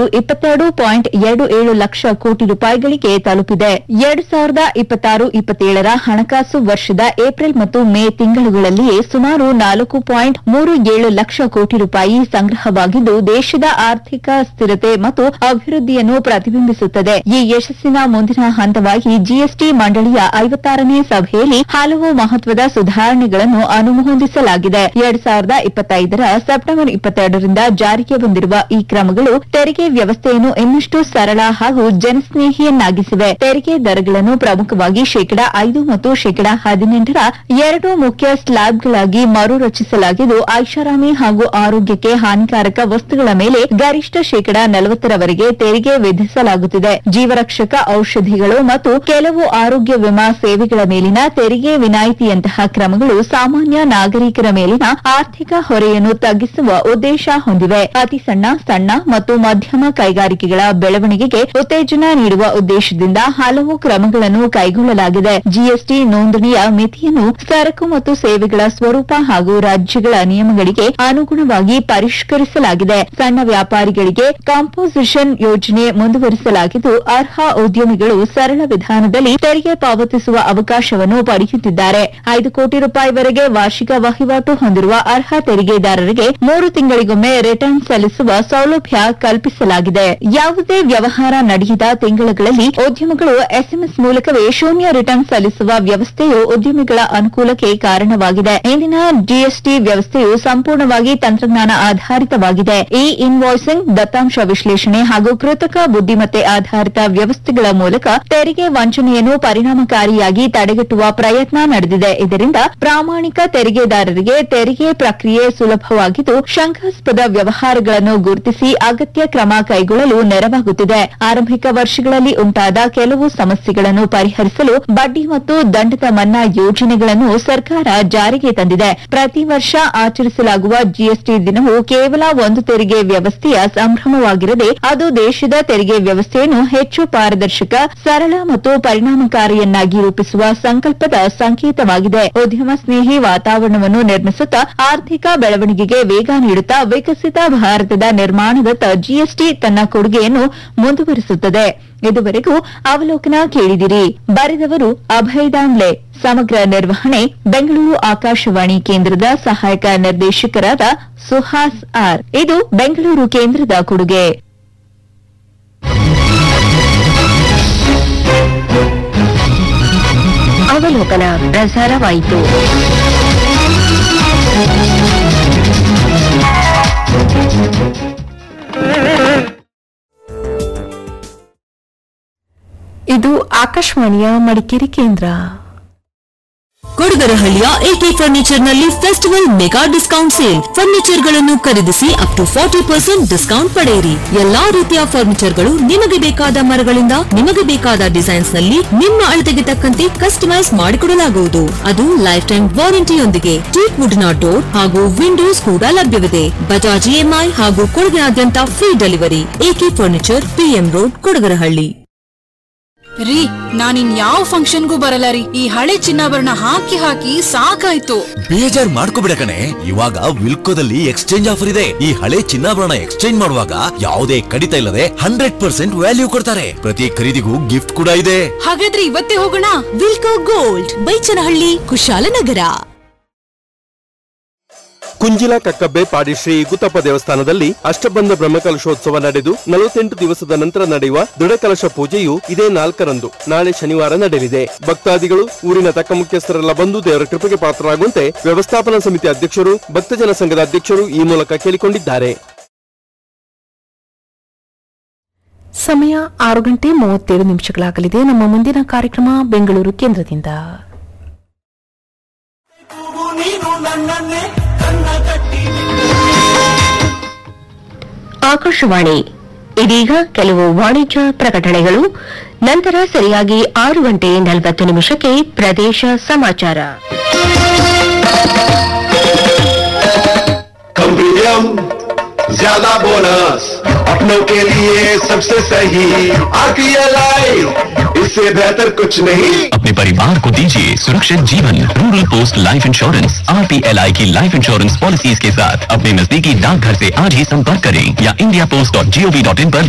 ಇಪ್ಪತ್ತೆರಡು ಪಾಯಿಂಟ್ ಎರಡು ಏಳು ಲಕ್ಷ ಕೋಟಿ ರೂಪಾಯಿಗಳಿಗೆ ತಲುಪಿದೆ ಎರಡು ಸಾವಿರದ ಇಪ್ಪತ್ತಾರು ಇಪ್ಪತ್ತೇಳರ ಹಣಕಾಸು ವರ್ಷದ ಏಪ್ರಿಲ್ ಮತ್ತು ಮೇ ತಿಂಗಳುಗಳಲ್ಲಿಯೇ ಸುಮಾರು ನಾಲ್ಕು ಪಾಯಿಂಟ್ ಮೂರು ಏಳು ಲಕ್ಷ ಕೋಟಿ ರೂಪಾಯಿ ಸಂಗ್ರಹವಾಗಿದ್ದು ದೇಶದ ಆರ್ಥಿಕ ಸ್ಥಿರತೆ ಮತ್ತು ಅಭಿವೃದ್ಧಿಯನ್ನು ಪ್ರತಿಬಿಂಬಿಸುತ್ತದೆ ಈ ಯಶಸ್ಸಿನ ಮುಂದಿನ ಹಂತವಾಗಿ ಜಿಎಸ್ಟಿ ಮಂಡಳಿಯ ಐವತ್ತಾರನೇ ಸಭೆಯಲ್ಲಿ ಹಲವು ಮಹತ್ವದ ಸುಧಾರಣೆಗಳನ್ನು ಅನುಮೋದಿಸಲಾಗಿದೆ ಎರಡ್ ಸಾವಿರದ ಇಪ್ಪತ್ತೈದರ ಸೆಪ್ಟೆಂಬರ್ ಇಪ್ಪತ್ತೆರಡರಿಂದ ಜಾರಿಗೆ ಬಂದಿರುವ ಈ ಕ್ರಮಗಳು ತೆರಿಗೆ ವ್ಯವಸ್ಥೆಯನ್ನು ಇನ್ನಷ್ಟು ಸರಳ ಹಾಗೂ ಜನಸ್ನೇಹಿಯನ್ನಾಗಿಸಿವೆ ತೆರಿಗೆ ದರಗಳನ್ನು ಪ್ರಮುಖವಾಗಿ ಶೇಕಡಾ ಐದು ಮತ್ತು ಶೇಕಡಾ ಹದಿನೆಂಟರ ಎರಡು ಮುಖ್ಯ ಸ್ಲ್ಯಾಬ್ಗಳಾಗಿ ಮರು ರಚಿಸಲಾಗಿದ್ದು ಐಷಾರಾಮಿ ಹಾಗೂ ಆರೋಗ್ಯಕ್ಕೆ ಹಾನಿಕಾರಕ ವಸ್ತುಗಳ ಮೇಲೆ ಗರಿಷ್ಠ ಶೇಕಡಾ ನಲವತ್ತರವರೆಗೆ ತೆರಿಗೆ ವಿಧಿಸಲಾಗುತ್ತಿದೆ ಜೀವರಕ್ಷಕ ಔಷಧಿಗಳು ಮತ್ತು ಕೆಲವು ಆರೋಗ್ಯ ವಿಮಾ ಸೇವೆಗಳ ಮೇಲಿನ ತೆರಿಗೆ ವಿನಾಯಿತಿಯಂತಹ ಕ್ರಮಗಳು ಸಾಮಾನ್ಯ ನಾಗರಿಕರ ಮೇಲಿನ ಆರ್ಥಿಕ ಹೊರೆಯನ್ನು ತಗ್ಗಿಸುವ ಉದ್ದೇಶ ಹೊಂದಿವೆ ಅತಿ ಸಣ್ಣ ಸಣ್ಣ ಮತ್ತು ಮಧ್ಯಮ ಕೈಗಾರಿಕೆಗಳ ಬೆಳವಣಿಗೆಗೆ ಉತ್ತೇಜನ ನೀಡುವ ಉದ್ದೇಶದಿಂದ ಹಲವು ಕ್ರಮಗಳನ್ನು ಕೈಗೊಳ್ಳಲಾಗಿದೆ ಜಿಎಸ್ಟಿ ನೋಂದಣಿಯ ಮಿತಿಯನ್ನು ಸರಕು ಮತ್ತು ಸೇವೆಗಳ ಸ್ವರೂಪ ಹಾಗೂ ರಾಜ್ಯಗಳ ನಿಯಮಗಳಿಗೆ ಅನುಗುಣವಾಗಿ ಪರಿಷ್ಕರಿಸಲಾಗಿದೆ ಸಣ್ಣ ವ್ಯಾಪಾರಿಗಳಿಗೆ ಕಾಂಪೋಸಿಷನ್ ಯೋಜನೆ ಮುಂದುವರಿಸಲಾಗಿದ್ದು ಅರ್ಹ ಉದ್ಯಮಿಗಳು ಸರಳ ವಿಧಾನದಲ್ಲಿ ತೆರಿಗೆ ಪಾವತಿಸುವ ಅವಕಾಶವನ್ನು ಪಡೆಯುತ್ತಿದ್ದಾರೆ ಐದು ಕೋಟಿ ರೂಪಾಯಿವರೆಗೆ ವಾರ್ಷಿಕ ವಹಿವಾಟು ಹೊಂದಿರುವ ಅರ್ಹ ತೆರಿಗೆದಾರರಿಗೆ ಮೂರು ತಿಂಗಳಿಗೊಮ್ಮೆ ರಿಟರ್ನ್ ಸಲ್ಲಿಸುವ ಸೌಲಭ್ಯ ಕಲ್ಪಿಸಲಾಗಿದೆ ಯಾವುದೇ ವ್ಯವಹಾರ ನಡೆಯದ ತಿಂಗಳುಗಳಲ್ಲಿ ಉದ್ಯಮಗಳು ಎಸ್ಎಂಎಸ್ ಮೂಲಕವೇ ಶೂನ್ಯ ರಿಟರ್ನ್ ಸಲ್ಲಿಸುವ ವ್ಯವಸ್ಥೆಯು ಉದ್ಯಮಿಗಳ ಅನುಕೂಲಕ್ಕೆ ಕಾರಣವಾಗಿದೆ ಇಂದಿನ ಜಿಎಸ್ಟಿ ವ್ಯವಸ್ಥೆಯು ಸಂಪೂರ್ಣವಾಗಿ ತಂತ್ರಜ್ಞಾನ ಆಧಾರಿತವಾಗಿದೆ ಇ ಇನ್ವಾಯ್ಸಿಂಗ್ ದತ್ತಾಂಶ ವಿಶ್ಲೇಷಣೆ ಹಾಗೂ ಕೃತಕ ಬುದ್ದಿಮತ್ತೆ ಆಧಾರಿತ ವ್ಯವಸ್ಥೆಗಳ ಮೂಲಕ ತೆರಿಗೆ ವಂಚನೆಯನ್ನು ಪರಿಣಾಮಕಾರಿಯಾಗಿ ತಡೆಗಟ್ಟುವ ಪ್ರಯತ್ನ ನಡೆದಿದೆ ಇದರಿಂದ ಪ್ರಾಮಾಣಿಕ ತೆರಿಗೆದಾರರಿಗೆ ತೆರಿಗೆ ಪ್ರಕ್ರಿಯೆ ಸುಲಭವಾಗಿದ್ದು ಶಂಕಾಸ್ಪದ ವ್ಯವಹಾರಗಳನ್ನು ಗುರುತಿಸಿ ಅಗತ್ಯ ಕ್ರಮ ಕೈಗೊಳ್ಳಲು ನೆರವಾಗುತ್ತಿದೆ ಆರಂಭಿಕ ವರ್ಷಗಳಲ್ಲಿ ಉಂಟಾದ ಕೆಲವು ಸಮಸ್ಯೆಗಳನ್ನು ಪರಿಹರಿಸಲು ಬಡ್ಡಿ ಮತ್ತು ದಂಡದ ಮನ್ನಾ ಯೋಜನೆಗಳನ್ನು ಸರ್ಕಾರ ಜಾರಿಗೆ ತಂದಿದೆ ಪ್ರತಿ ವರ್ಷ ಆಚರಿಸಲಾಗುವ ಜಿಎಸ್ಟಿ ದಿನವು ಕೇವಲ ಒಂದು ತೆರಿಗೆ ವ್ಯವಸ್ಥೆಯ ಸಂಭ್ರಮವಾಗಿರದೆ ಅದು ದೇಶದ ತೆರಿಗೆ ವ್ಯವಸ್ಥೆಯನ್ನು ಹೆಚ್ಚು ಪಾರದರ್ಶಕ ಸರಳ ಮತ್ತು ಪರಿಣಾಮಕಾರಿಯನ್ನಾಗಿ ರೂಪಿಸುವ ಸಂಕಲ್ಪದ ಸಂಕೇತವಾಗಿದೆ ಉದ್ಯಮ ಸ್ನೇಹಿ ವಾತಾವರಣವನ್ನು ನಿರ್ಮಿಸುತ್ತಾ ಆರ್ಥಿಕ ಬೆಳವಣಿಗೆಗೆ ವೇಗ ನೀಡುತ್ತಾ ವಿಕಸಿತ ಭಾರತದ ನಿರ್ಮಾಣದತ್ತ ಜಿಎಸ್ಟಿ ತನ್ನ ಕೊಡುಗೆಯನ್ನು ಮುಂದುವರಿಸುತ್ತದೆ ಇದುವರೆಗೂ ಅವಲೋಕನ ಕೇಳಿದಿರಿ ಬರೆದವರು ಅಭಯ್ ದಾಮ್ಲೆ ಸಮಗ್ರ ನಿರ್ವಹಣೆ ಬೆಂಗಳೂರು ಆಕಾಶವಾಣಿ ಕೇಂದ್ರದ ಸಹಾಯಕ ನಿರ್ದೇಶಕರಾದ ಸುಹಾಸ್ ಆರ್ ಇದು ಬೆಂಗಳೂರು ಕೇಂದ್ರದ ಕೊಡುಗೆ ಅವಲೋಕನ ಪ್ರಸಾರವಾಯಿತು ಇದು ಆಕಾಶವಾಣಿಯ ಮಡಿಕೇರಿ ಕೇಂದ್ರ ಕೊಡಗರಹಳ್ಳಿಯ ಎಕೆ ಫರ್ನಿಚರ್ ನಲ್ಲಿ festival mega discount sale furniture ಗಳನ್ನು ಖರೀದಿಸಿ up to forty percent discount ಪಡೆಯಿರಿ ಎಲ್ಲಾ ರೀತಿಯ ಫರ್ನಿಚರ್ ಗಳು ನಿಮಗೆ ಬೇಕಾದ ಮರಗಳಿಂದ ನಿಮಗೆ ಬೇಕಾದ ಡಿಸೈನ್ಸ್ ನಲ್ಲಿ ನಿಮ್ಮ ಅಳತೆಗೆ ತಕ್ಕಂತೆ ಕಸ್ಟಮೈಸ್ ಮಾಡಿಕೊಡಲಾಗುವುದು ಅದು ಲೈಫ್ ಟೈಮ್ ವಾರಂಟಿಯೊಂದಿಗೆ ಟೀಕ್ ವುಡ್ನ ಡೋರ್ ಹಾಗೂ ವಿಂಡೋಸ್ ಕೂಡ ಲಭ್ಯವಿದೆ ಬಜಾಜ್ ಇಎಂಐ ಹಾಗೂ ಕೊಡಗಿನಾದ್ಯಂತ free delivery AK furniture PM road Kodagarahalli ರೀ ನಾನಿನ್ ಯಾವ ಫಂಕ್ಷನ್ಗೂ ಬರಲ್ಲ ರೀ ಈ ಹಳೆ ಚಿನ್ನಾಭರಣ ಹಾಕಿ ಹಾಕಿ ಸಾಕಾಯ್ತು ಬೇಜಾರ್ ಮಾಡ್ಕೋಬಿಡ ಕಣೆ ಇವಾಗ ವಿಲ್ಕೋದಲ್ಲಿ ಎಕ್ಸ್ಚೇಂಜ್ ಆಫರ್ ಇದೆ ಈ ಹಳೆ ಚಿನ್ನಾಭರಣ ಎಕ್ಸ್ಚೇಂಜ್ ಮಾಡುವಾಗ ಯಾವುದೇ ಕಡಿತ ಇಲ್ಲದೆ ಹಂಡ್ರೆಡ್ ಪರ್ಸೆಂಟ್ ವ್ಯಾಲ್ಯೂ ಕೊಡ್ತಾರೆ ಪ್ರತಿ ಖರೀದಿಗೂ ಗಿಫ್ಟ್ ಕೂಡ ಇದೆ ಹಾಗಾದ್ರೆ ಇವತ್ತೇ ಹೋಗೋಣ ವಿಲ್ಕೋ ಗೋಲ್ಡ್ ಬೈಚನಹಳ್ಳಿ ಕುಶಾಲನಗರ ಕುಂಜಿಲ ಕಕ್ಕಬ್ಬೆ ಪಾಡಿ ಶ್ರೀ ಗುತ್ತಪ್ಪ ದೇವಸ್ಥಾನದಲ್ಲಿ ಅಷ್ಟಬಂಧ ಬ್ರಹ್ಮಕಲಶೋತ್ಸವ ನಡೆದು ನಲವತ್ತೆಂಟು ದಿವಸದ ನಂತರ ನಡೆಯುವ ದೃಢಕಲಶ ಪೂಜೆಯು ಇದೇ ನಾಲ್ಕರಂದು ನಾಳೆ ಶನಿವಾರ ನಡೆಯಲಿದೆ ಭಕ್ತಾದಿಗಳು ಊರಿನ ತಕ್ಕ ಮುಖ್ಯಸ್ಥರೆಲ್ಲ ಬಂದು ದೇವರ ಕೃಪೆಗೆ ಪಾತ್ರರಾಗುವಂತೆ ವ್ಯವಸ್ಥಾಪನಾ ಸಮಿತಿ ಅಧ್ಯಕ್ಷರು ಭಕ್ತಜನ ಸಂಘದ ಅಧ್ಯಕ್ಷರು ಈ ಮೂಲಕ ಕೇಳಿಕೊಂಡಿದ್ದಾರೆ ಸಮಯ ಆರು ಗಂಟೆ ಮೂವತ್ತೇಳು ನಿಮಿಷಗಳಾಗಲಿದೆ ನಮ್ಮ ಮುಂದಿನ ಕಾರ್ಯಕ್ರಮ ಬೆಂಗಳೂರು ಕೇಂದ್ರದಿಂದ ಆಕಾಶವಾಣಿ ಇದೀಗ ಕೆಲವು ವಾಣಿಜ್ಯ ಪ್ರಕಟಣೆಗಳು ನಂತರ ಸರಿಯಾಗಿ ಆರು ಗಂಟೆ ನಲವತ್ತು ನಿಮಿಷಕ್ಕೆ ಪ್ರದೇಶ ಸಮಾಚಾರ कम प्रीमियम ज्यादा बोनस अपनों के लिए सबसे सही आरपीएल इससे बेहतर कुछ नहीं अपने परिवार को दीजिए सुरक्षित जीवन रूरल पोस्ट लाइफ इंश्योरेंस आर की लाइफ इंश्योरेंस पॉलिसीज के साथ अपने नजदीकी डाकघर से आज ही संपर्क करें या India post dot G O V dot in पर